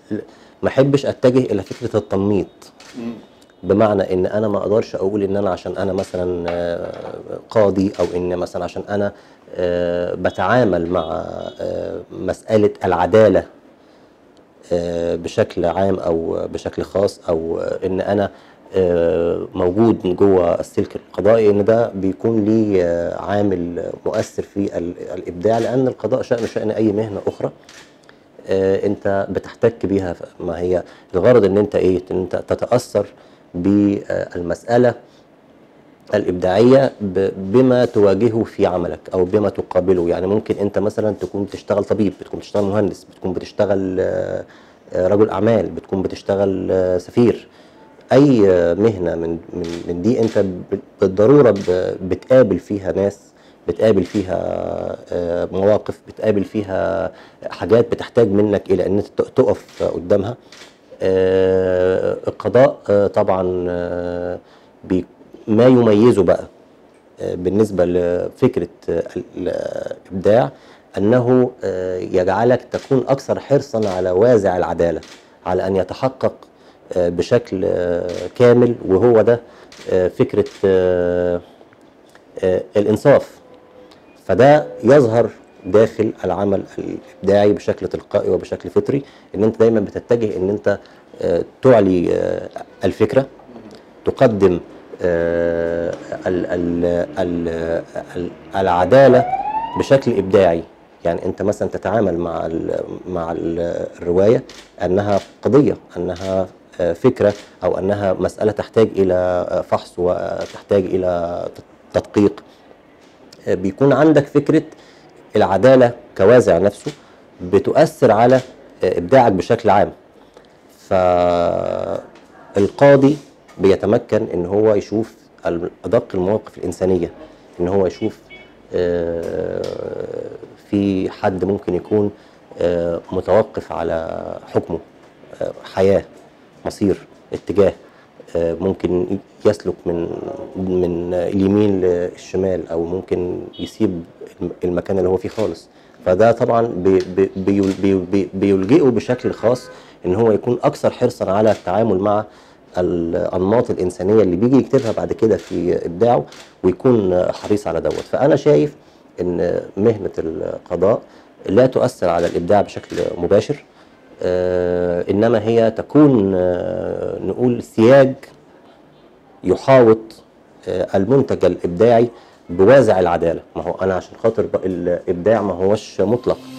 ما احبش اتجه الى فكره التنميط بمعنى ان انا ما اقدرش اقول ان انا عشان انا مثلا آه، قاضي او ان مثلا عشان انا آه، بتعامل مع آه، مساله العداله آه، بشكل عام او بشكل خاص او ان انا آه، موجود من جوه السلك القضائي ان ده بيكون لي آه، عامل مؤثر في ال- الابداع لان القضاء شان شان اي مهنه اخرى آه، انت بتحتك بيها ف- ما هي الغرض ان انت ايه ان انت تتاثر بالمساله الابداعيه ب- بما تواجهه في عملك او بما تقابله يعني ممكن انت مثلا تكون بتشتغل طبيب بتكون بتشتغل مهندس بتكون بتشتغل آه، آه، رجل اعمال بتكون بتشتغل آه، سفير اي آه، مهنه من من من دي انت ب- بالضروره ب- بتقابل فيها ناس بتقابل فيها آه، مواقف بتقابل فيها حاجات بتحتاج منك الى ان انت ت- تقف قدامها آه، القضاء آه، طبعا آه، بي- ما يميزه بقى آه، بالنسبه لفكره آه، الابداع انه آه، يجعلك تكون اكثر حرصا على وازع العداله على ان يتحقق آه، بشكل آه، كامل وهو ده آه، فكره آه، آه، الانصاف فده يظهر داخل العمل الابداعي بشكل تلقائي وبشكل فطري ان انت دايما بتتجه ان انت آه، تعلي آه، الفكره تقدم آه، ال- ال- ال- ال- العداله بشكل ابداعي يعني انت مثلا تتعامل مع ال مع ال- الروايه انها قضيه انها آه، فكره او انها مساله تحتاج الى آه، فحص وتحتاج الى تدقيق آه، بيكون عندك فكره العداله كوازع نفسه بتؤثر على آه، ابداعك بشكل عام فالقاضي بيتمكن ان هو يشوف ادق المواقف الانسانيه ان هو يشوف آه، في حد ممكن يكون آه، متوقف على حكمه آه، حياه مصير اتجاه آه، ممكن يسلك من من اليمين للشمال او ممكن يسيب الم- المكان اللي هو فيه خالص فده طبعا بي بي بي بي بي بيلجئه بشكل خاص ان هو يكون اكثر حرصا على التعامل مع الانماط الانسانيه اللي بيجي يكتبها بعد كده في ابداعه ويكون حريص على دوت فانا شايف ان مهنه القضاء لا تؤثر على الابداع بشكل مباشر آه، انما هي تكون آه، نقول سياج يحاوط آه، المنتج الابداعي بوازع العداله ما هو انا عشان خاطر ب- الابداع ما هوش مطلق